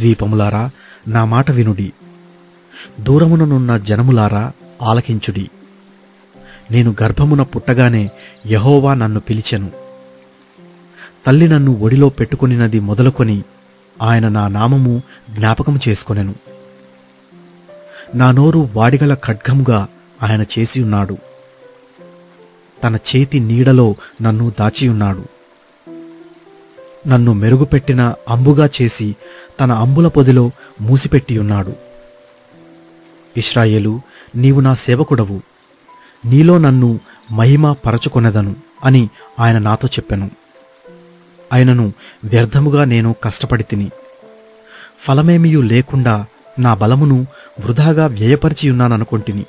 ద్వీపములారా నా మాట వినుడి దూరముననున్న జనములారా ఆలకించుడి నేను గర్భమున పుట్టగానే యహోవా నన్ను పిలిచెను తల్లి నన్ను ఒడిలో పెట్టుకొనినది మొదలుకొని ఆయన నా నామము జ్ఞాపకము చేసుకొనెను నా నోరు వాడిగల ఖడ్గముగా ఆయన చేసియున్నాడు తన చేతి నీడలో నన్ను దాచియున్నాడు నన్ను మెరుగుపెట్టిన అంబుగా చేసి తన అంబుల పొదిలో మూసిపెట్టియున్నాడు ఇస్రాయేలు నీవు నా సేవకుడవు నీలో నన్ను మహిమ పరచుకొనెదను అని ఆయన నాతో చెప్పెను ఆయనను వ్యర్థముగా నేను కష్టపడి తిని ఫలమేమియు లేకుండా నా బలమును వృధాగా వ్యయపరిచియున్నాననుకొంటిని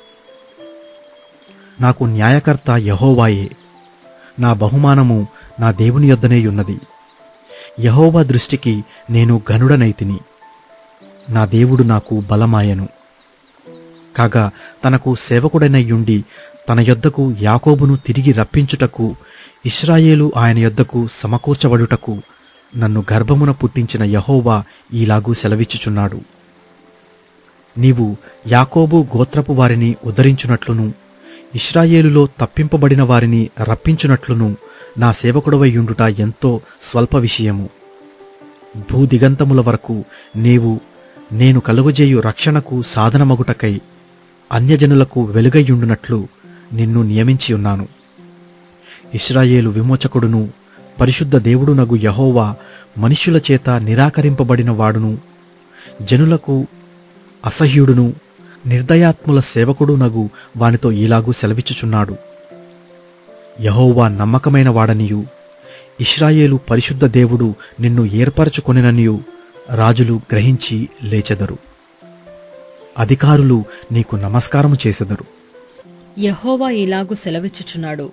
నాకు న్యాయకర్త యహోవాయే నా బహుమానము నా దేవుని యొద్దనే ఉన్నది యహోవా దృష్టికి నేను ఘనుడనైతిని నా దేవుడు నాకు బలమాయను కాగా తనకు సేవకుడనయ్యుండి తన యొద్దకు యాకోబును తిరిగి రప్పించుటకు ఇస్రాయేలు ఆయన యొద్దకు సమకూర్చబడుటకు నన్ను గర్భమున పుట్టించిన యహోవా ఈలాగూ సెలవిచ్చుచున్నాడు నీవు యాకోబు గోత్రపు వారిని ఉద్ధరించునట్లును ఇస్రాయేలులో తప్పింపబడిన వారిని రప్పించునట్లును నా సేవకుడవైయుండుట ఎంతో స్వల్ప విషయము భూదిగంతముల వరకు నీవు నేను కలుగజేయు రక్షణకు సాధనమగుటకై అన్యజనులకు వెలుగయ్యుండునట్లు నిన్ను నియమించియున్నాను ఇస్రాయేలు విమోచకుడును పరిశుద్ధ దేవుడునగు యహోవా మనుష్యుల చేత నిరాకరింపబడిన వాడును జనులకు అసహ్యుడును నిర్దయాత్ముల సేవకుడునగు వానితో ఈలాగూ సెలవిచ్చుచున్నాడు యహోవా నమ్మకమైన వాడనియు ఇస్రాయేలు పరిశుద్ధ దేవుడు నిన్ను ఏర్పరచుకొనిననియు రాజులు గ్రహించి లేచెదరు అధికారులు నీకు నమస్కారము చేసెదరు యహోవా ఇలాగు సెలవిచ్చుచున్నాడు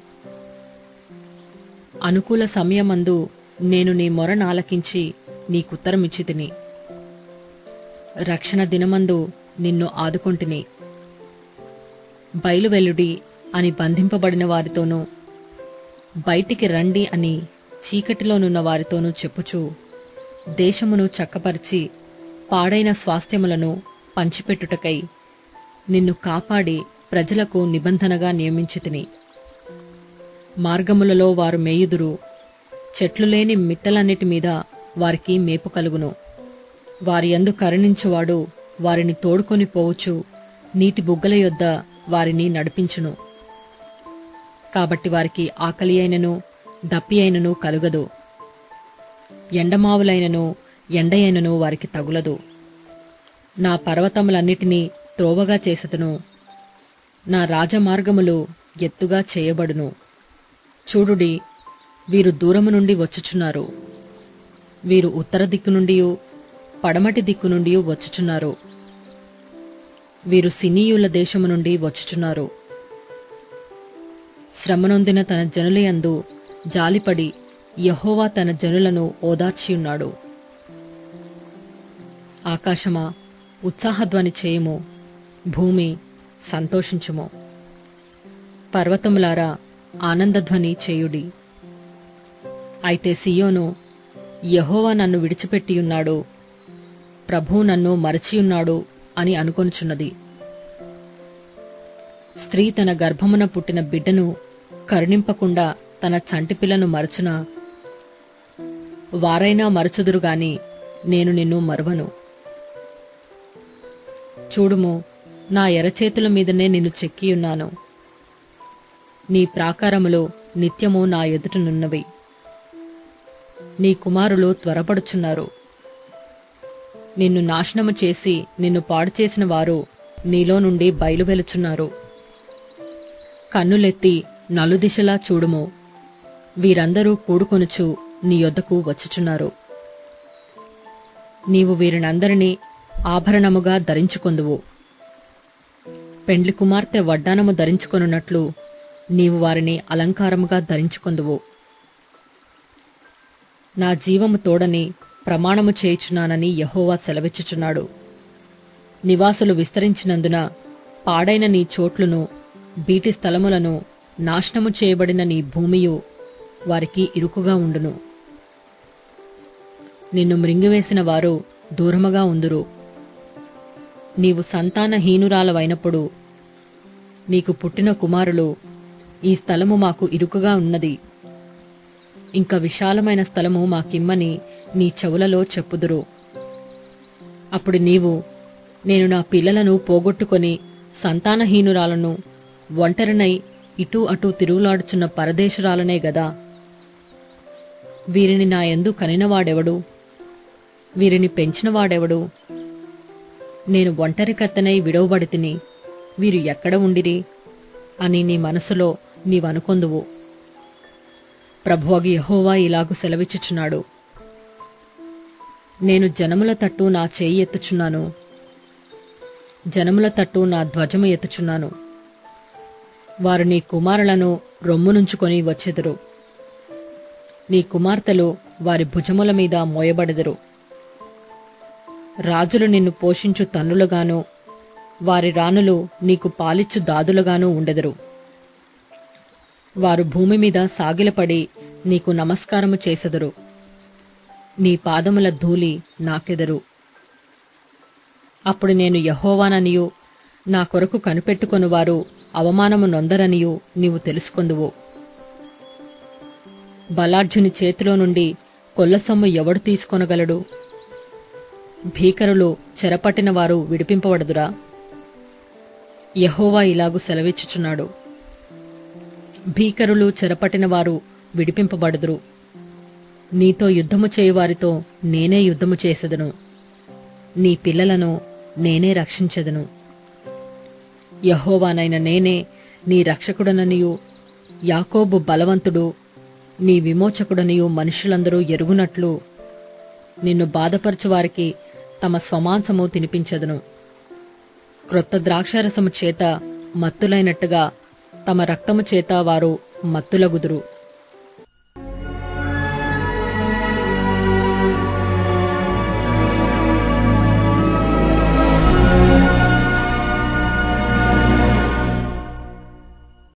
అనుకూల సమయమందు నేను నీ మొరనాలకించి నీకుత్తరమిచ్చి తిని రక్షణ దినమందు నిన్ను ఆదుకొంటిని బయలువెల్లుడి అని బంధింపబడిన వారితోనూ బయటికి రండి అని చీకటిలోనున్న వారితోనూ చెప్పుచు దేశమును చక్కపరిచి పాడైన స్వాస్థ్యములను పంచిపెట్టుటకై నిన్ను కాపాడి ప్రజలకు నిబంధనగా నియమించితిని మార్గములలో వారు మేయుదురు చెట్లు లేని మిట్టలన్నిటి మీద వారికి మేపు కలుగును వారి యందు కరుణించువాడు వారిని తోడుకొని పోవచ్చు నీటి బుగ్గల యొద్ద వారిని నడిపించును కాబట్టి వారికి ఆకలి అయినను దప్పి అయినను కలుగదు ఎండమావులైనను ఎండయైనను వారికి తగులదు నా పర్వతములన్నిటినీ త్రోవగా చేసెదను నా రాజమార్గములు ఎత్తుగా చేయబడును చూడుడి వీరు దూరము నుండి వచ్చుచున్నారు వీరు ఉత్తర దిక్కు నుండి పడమటి దిక్కు నుండి వచ్చుచున్నారు వీరు సినీయుల దేశము నుండి వచ్చుచున్నారు శ్రమనొందిన తన జనులయందు జాలిపడి యహోవా తన జనులను ఓదార్చియున్నాడు ఆకాశమా ఉత్సాహధ్వని చేయుము భూమి సంతోషించుము పర్వతములారా ఆనందధ్వని చేయుడి అయితే సియోను యహోవా నన్ను విడిచిపెట్టియున్నాడు ప్రభు నన్ను మరచియున్నాడు అని అనుకొనుచున్నది స్త్రీ తన గర్భమున పుట్టిన బిడ్డను కరుణింపకుండా తన చంటిపిల్లను మరచునా వారైనా మరచుదురు గాని నేను నిన్ను మరువను చూడుము నా ఎరచేతుల మీదనే నిన్ను చెక్కియున్నాను నీ ప్రాకారములు నిత్యము నా ఎదుటనున్నవి నీ కుమారులు త్వరపడుచున్నారు నిన్ను నాశనము చేసి నిన్ను పాడు చేసిన వారు నీలో నుండి బయలువెలుచున్నారు కన్నులెత్తి నలుదిశలా చూడుము వీరందరూ కూడుకొనుచు నీ యొద్దకు వచ్చుచున్నారు నీవు వీరినందరినీ ఆభరణముగా ధరించుకొందువు పెండ్లి కుమార్తె వడ్డానము ధరించుకొనున్నట్లు నీవు వారిని అలంకారముగా ధరించుకొందువు నా జీవము తోడని ప్రమాణము చేయుచున్నానని యహోవా సెలవిచ్చుచున్నాడు నివాసులు విస్తరించినందున పాడైన నీ చోట్లును బీటి స్థలములను నాశనము చేయబడిన నీ భూమియు వారికి ఇరుకుగా ఉండును నిన్ను మృంగివేసిన వారు దూరముగా ఉందురు నీవు సంతానహీనురాలవైనప్పుడు నీకు పుట్టిన కుమారులు ఈ స్థలము మాకు ఇరుకుగా ఉన్నది ఇంకా విశాలమైన స్థలము మాకిమ్మని నీ చెవులలో చెప్పుదురు అప్పుడు నీవు నేను నా పిల్లలను పోగొట్టుకొని సంతానహీనురాలను ఒంటరినై ఇటూ అటూ తిరుగులాడుచున్న పరదేశురాలనే గదా వీరిని నా యందు కనినవాడెవడు వీరిని పెంచినవాడెవడు నేను ఒంటరి కత్తనై విడవబడి తిని వీరు ఎక్కడ ఉండిరి అని నీ మనసులో నీవనుకొందువు ప్రభువగి యహోవా ఇలాగు సెలవిచ్చుచున్నాడు నేను జనముల తట్టు నా చేయి ఎత్తుచున్నాను జనముల తట్టు నా ధ్వజము ఎత్తుచున్నాను వారు నీ కుమారులను రొమ్మునుంచుకొని వచ్చెదరు నీ కుమార్తెలు వారి భుజముల మీద మోయబడెదరు రాజులు నిన్ను పోషించు తన్నులుగాను వారి రాణులు నీకు పాలిచ్చు దాదులుగాను ఉండెదరు వారు భూమి మీద సాగిలపడి నీకు నమస్కారము చేసెదరు నీ పాదముల ధూళి నాకెదరు అప్పుడు నేను యహోవాననియు నా కొరకు కనిపెట్టుకొని వారు అవమానము నొందరనియు నీవు తెలుసుకొందువు బలాఢ్యుని చేతిలో నుండి కొల్లసొమ్ము ఎవడు తీసుకొనగలడు భీకరులు చెరపట్టిన వారు విడిపింపబడదురా యహోవా ఇలాగు సెలవిచ్చుచున్నాడు భీకరులు చెరపట్టిన వారు విడిపింపబడుదురు నీతో యుద్ధము చేయువారితో నేనే యుద్ధము చేసెదను నీ పిల్లలను నేనే రక్షించెదను యహోవానైన నేనే నీ రక్షకుడననియు యాకోబు బలవంతుడు నీ విమోచకుడనియు మనుషులందరూ ఎరుగునట్లు నిన్ను బాధపరచువారికి తమ స్వమాంసము తినిపించెదను క్రొత్త ద్రాక్షారసము చేత మత్తులైనట్టుగా తమ రక్తము చేత వారు మత్తులగుదురు